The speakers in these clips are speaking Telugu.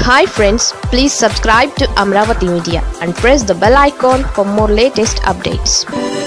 hi friends please subscribe to Amaravati media and press the bell icon for more latest updates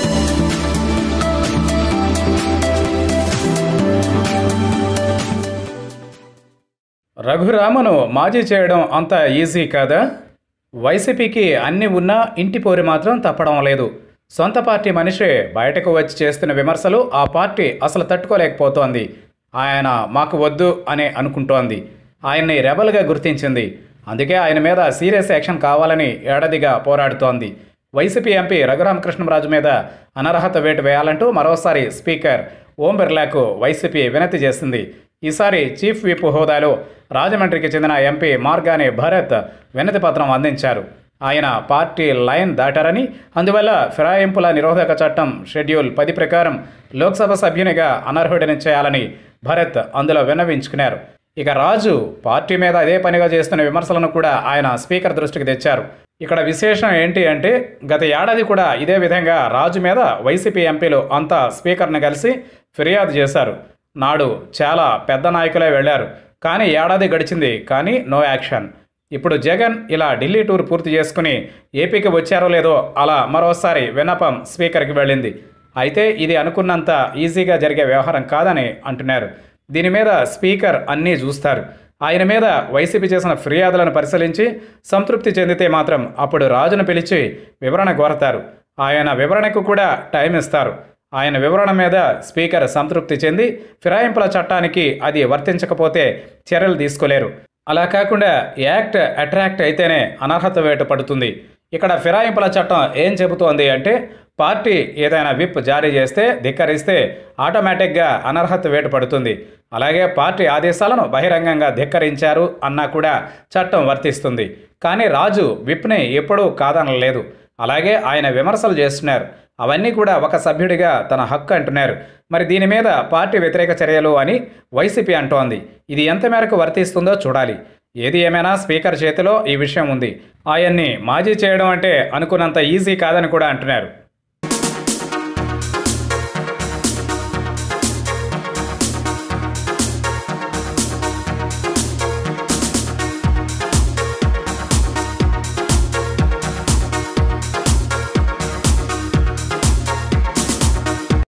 రఘురామను మాజీ చేయడం అంత ఈజీ కాదా వైసీపీకి అన్ని ఉన్నా ఇంటి పోరి మాత్రం తప్పడం లేదు సొంత పార్టీ మనిషే బయటకు వచ్చి చేస్తున్న విమర్శలు ఆ పార్టీ అసలు తట్టుకోలేకపోతోంది ఆయన మాకు వద్దు అని అనుకుంటోంది ఆయన్ని రెబల్గా గుర్తించింది అందుకే ఆయన మీద సీరియస్ యాక్షన్ కావాలని ఏడాదిగా పోరాడుతోంది వైసీపీ ఎంపీ రఘురామకృష్ణరాజు మీద అనర్హత వేటు వేయాలంటూ మరోసారి స్పీకర్ ఓం బిర్లాకు వైసీపీ వినతి చేసింది ఈసారి చీఫ్ విప్ హోదాలో రాజమండ్రికి చెందిన ఎంపీ మార్గాని భరత్ వినతి పత్రం అందించారు ఆయన పార్టీ లైన్ దాటారని అందువల్ల ఫిరాయింపుల నిరోధక చట్టం షెడ్యూల్ పది ప్రకారం లోక్సభ సభ్యునిగా అనర్హుడిని చేయాలని భరత్ అందులో విన్నవించుకున్నారు ఇక రాజు పార్టీ మీద అదే పనిగా చేస్తున్న విమర్శలను కూడా ఆయన స్పీకర్ దృష్టికి తెచ్చారు ఇక్కడ విశేషం ఏంటి అంటే గత ఏడాది కూడా ఇదే విధంగా రాజు మీద వైసీపీ ఎంపీలు అంతా స్పీకర్ని కలిసి ఫిర్యాదు చేశారు నాడు చాలా పెద్ద నాయకులే వెళ్ళారు కానీ ఏడాది గడిచింది కానీ నో యాక్షన్ ఇప్పుడు జగన్ ఇలా ఢిల్లీ టూర్ పూర్తి చేసుకుని ఏపీకి వచ్చారో లేదో అలా మరోసారి విన్నపం స్పీకర్కి వెళ్ళింది అయితే ఇది అనుకున్నంత ఈజీగా జరిగే వ్యవహారం కాదని అంటున్నారు దీని మీద స్పీకర్ అన్నీ చూస్తారు ఆయన మీద వైసీపీ చేసిన ఫిర్యాదులను పరిశీలించి సంతృప్తి చెందితే మాత్రం అప్పుడు రాజును పిలిచి వివరణ కోరతారు ఆయన వివరణకు కూడా టైం ఇస్తారు ఆయన వివరణ మీద స్పీకర్ సంతృప్తి చెంది ఫిరాయింపుల చట్టానికి అది వర్తించకపోతే చర్యలు తీసుకోలేరు అలా కాకుండా యాక్ట్ అట్రాక్ట్ అయితేనే అనర్హత వేటు పడుతుంది ఇక్కడ ఫిరాయింపుల చట్టం ఏం చెబుతోంది అంటే పార్టీ ఏదైనా విప్ జారీ చేస్తే ధిక్కరిస్తే ఆటోమేటిక్గా అనర్హత వేటు పడుతుంది అలాగే పార్టీ ఆదేశాలను బహిరంగంగా ధిక్కరించారు అన్నా కూడా చట్టం వర్తిస్తుంది కానీ రాజు విప్ని ఎప్పుడూ కాదనలేదు అలాగే ఆయన విమర్శలు చేస్తున్నారు అవన్నీ కూడా ఒక సభ్యుడిగా తన హక్కు అంటున్నారు మరి దీని మీద పార్టీ వ్యతిరేక చర్యలు అని వైసీపీ అంటోంది ఇది ఎంత మేరకు వర్తిస్తుందో చూడాలి ఏది ఏమైనా స్పీకర్ చేతిలో ఈ విషయం ఉంది ఆయన్ని మాజీ చేయడం అంటే అనుకున్నంత ఈజీ కాదని కూడా అంటున్నారు